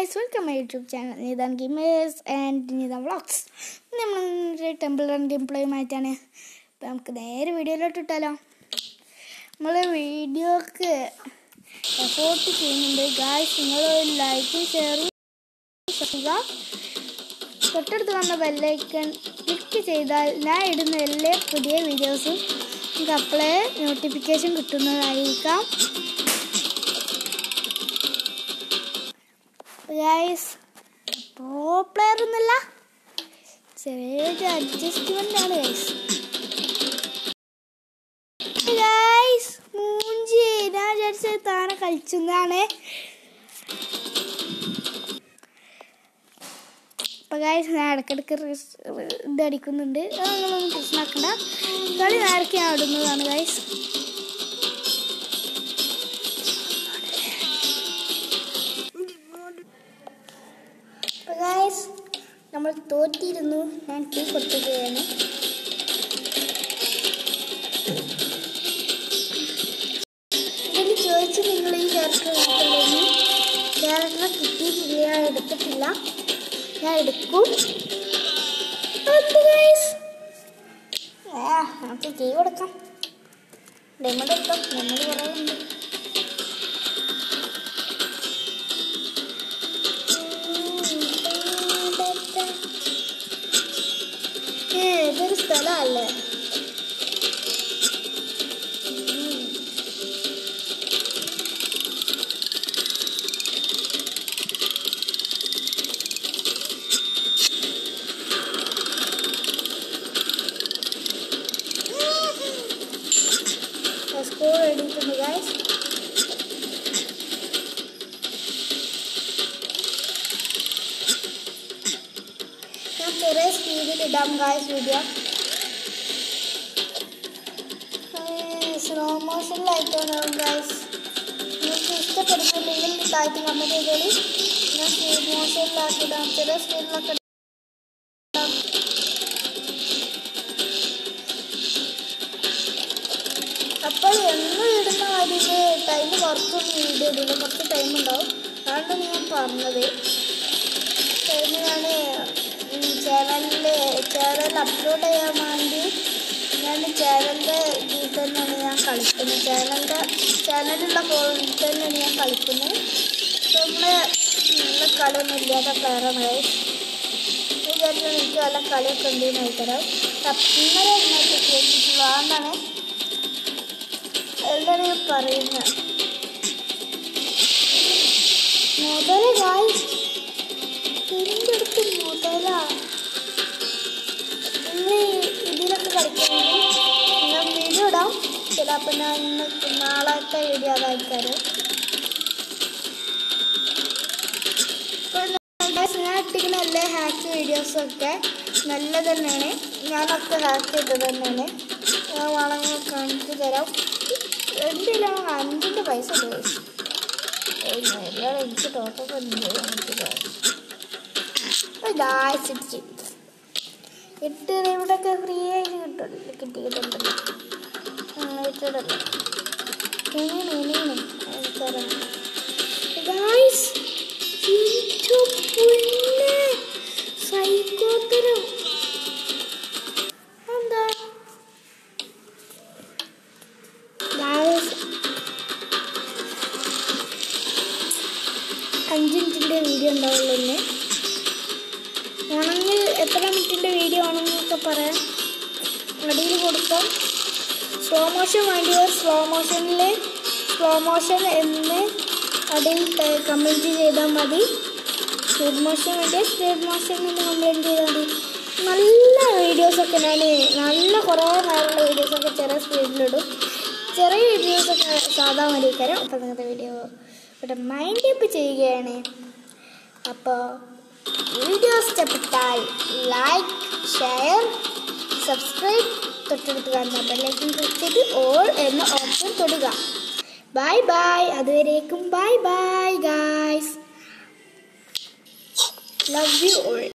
guys welcome my YouTube channel Neethan gamers and Neethan vlogs നമ്മൾ temple run game പ്ലേയുമായിട്ടാണ് അപ്പം നമുക്ക് നേരെ വീഡിയോയിലോട്ട് ഇട്ടാലോ നമ്മൾ വീഡിയോക്ക് എഫോർട്ട് ചെയ്യുന്നുണ്ട് ഗായ്സ് നിങ്ങൾ ലൈക്കും ഷെയറും ചെയ്യുക തൊട്ടടുത്ത് വന്ന ബെല്ലൈക്കൺ ക്ലിക്ക് ചെയ്താൽ ഞാൻ ഇടുന്ന എല്ലാ പുതിയ വീഡിയോസും നിങ്ങൾക്ക് അപ്പോഴേ നോട്ടിഫിക്കേഷൻ കിട്ടുന്നതായിരിക്കാം ഗൈസ് പ്രോ പ്ലെയർ ഒന്നുമല്ല ചെറിയൊരു അഡ്ജസ്റ്റ്മെന്റ് ആണ് ഗൈസ് ഗൈസ് മൂഞ്ചി ഞാൻ വിചാരിച്ചത് താനെ കളിച്ചെന്നാണ് അപ്പൊ ഗൈസ് ഞാൻ ഇടയ്ക്കിടയ്ക്ക് ഇത് അടിക്കുന്നുണ്ട് അത് നിങ്ങളൊന്നും പ്രശ്നമാക്കണ്ട കളി നേരത്തെ ഞാൻ ഇടുന്നതാണ് ഗൈസ് ഗൈസ് നമ്മൾ തോറ്റിരുന്നു ഞാൻ ടീ കൊടുക്കുകയാണ് ഇതിൽ ചോദിച്ച് നിങ്ങൾ ഈ ക്യാരക്ടർ എടുത്തില്ലെങ്കിൽ ക്യാരക്ടർ കിട്ടിയിട്ടില്ല ഞാൻ എടുത്തിട്ടില്ല ഞാൻ എടുക്കും എന്ത് ഗൈസ് ആ നമുക്ക് കീ കൊടുക്കാം ഡയമണ്ട് എടുക്കാം ഡയമണ്ട് കുറേ ഉണ്ട് ഏ, ഇതൊരു സ്ഥലമല്ലേ സ്കൂൾ എഴുതിയിട്ടുണ്ട് ഗായ്സ് ഞാൻ ചെറിയ സ്പീഡിൽ ഇടാം ഗായ്സ് വീഡിയോ സ്ലോ മോഷനിലായിട്ടാണ് ഗായ്സ് നിങ്ങൾക്ക് ഇഷ്ടപ്പെടുന്നില്ലെങ്കിൽ താഴ്ത്തി കമൻറ്റ് ചെയ്തോളി ഞാൻ സ്പീഡ് മോഷനിലാക്കിയിടാം ചെറിയ സ്പീഡിലൊക്കെ ഇടാം അപ്പോൾ എന്നും ഇടുന്ന കാര്യത്തിൽ ടൈം കുറച്ചൊന്നും വീഡിയോ ഇടില്ല കുറച്ച് ടൈം ഉണ്ടാവും അതുകൊണ്ടാണ് ഞാൻ പറഞ്ഞത് ടൈം ഞാൻ ചാനലിൽ ചാനൽ അപ്ലോഡ് ചെയ്യാൻ വേണ്ടി ഞാൻ ചാനലിൻ്റെ ഇതിൽ തന്നെയാണ് ഞാൻ കളിക്കുന്നത് ചാനലിൻ്റെ ചാനലിലുള്ള ഫോണിൽ തന്നെയാണ് ഞാൻ കളിക്കുന്നത് നമ്മൾ നല്ല കളിയൊന്നും ഇല്ലാത്ത പ്ലെയറാണ് വിചാരിച്ചാൽ എനിക്ക് നല്ല കളിയൊക്കെ ഉണ്ടെന്ന് ആയിത്തരാം ഇന്നലെ ഇന്നത്തെ കേട്ടിട്ടുള്ളൂ അതുകൊണ്ടാണ് എല്ലാവരും പറയുന്നത് മുതല ഗായ്സ് എൻ്റെ അടുത്ത് മുതല നിങ്ങൾ ഇതിലൊക്കെ കളിക്കണമെങ്കിൽ ഞാൻ വീഡിയോ ഇടാം ചിലപ്പോൾ ഞാൻ ഇന്ന് നാളത്തെ വീഡിയോ അതായിക്കാറ് ഞാൻ ഇട്ടിരിക്കുന്ന എല്ലാ ഹാക്ക് വീഡിയോസൊക്കെ നല്ല തന്നെയാണ് ഞാനൊക്കെ ഹാക്ക് ചെയ്തത് തന്നെയാണ് ഞാൻ വേണമെങ്കിൽ കാണിച്ചു തരാം എൻ്റെ അഞ്ചിൻ്റെ പൈസ ഉപയോഗിച്ചു എല്ലാവരും എനിക്ക് ടോട്ടൊക്കെ ലാസ്റ്റ് എട്ട് ഇവിടെയൊക്കെ ഫ്രീ ആയിട്ട് കിട്ടുമല്ലോ കിട്ടി കിട്ടുന്നുണ്ടല്ലോ ഇട്ടിടല്ലോ എങ്ങനെ എങ്ങനെ ഗായ്സ് സൈക്കോത്തരം എന്താ ഗായ്സ് അഞ്ച് മിനിറ്റിൻ്റെ വീഡിയോ ഉണ്ടാവുള്ളൂ ഇന്ന് വേണമെങ്കിൽ എത്ര മിനിറ്റിൻ്റെ വീഡിയോ ആണെന്നൊക്കെ പറയാം അടിയിൽ കൊടുക്കാം സ്ലോ മോഷൻ വേണ്ടിയവർ സ്ലോ മോഷനിൽ സ്ലോ മോഷൻ എന്ന് അടിയിൽ കമൻറ്റ് ചെയ്താൽ മതി സ്പീഡ് മോഷൻ വേണ്ടിയ സ്പീഡ് മോഷൻ എന്ന് കംപ്ലൈൻറ്റ് ചെയ്താൽ മതി നല്ല വീഡിയോസൊക്കെ ഞാൻ നല്ല കുറേ നേരമുള്ള വീഡിയോസൊക്കെ ചെറിയ സ്പീഡിലിടും ചെറിയ വീഡിയോസൊക്കെ സാധാ മതിക്കാരം അപ്പം നിങ്ങളുടെ വീഡിയോ ഇവിടെ മൈൻഡ് അപ്പ് ചെയ്യുകയാണ് അപ്പോൾ വീഡിയോ ഇഷ്ടപ്പെട്ടാൽ ലൈക്ക് ഷെയർ സബ്സ്ക്രൈബ് തൊട്ടടുത്ത് കാണുന്ന ബെല്ലൈക്കൻ ക്ലിക്ക് ചെയ്ത് ഓൾ എന്ന ഓപ്ഷൻ തൊടുക ബൈ ബൈ അതുവരേക്കും bye bye guys love you all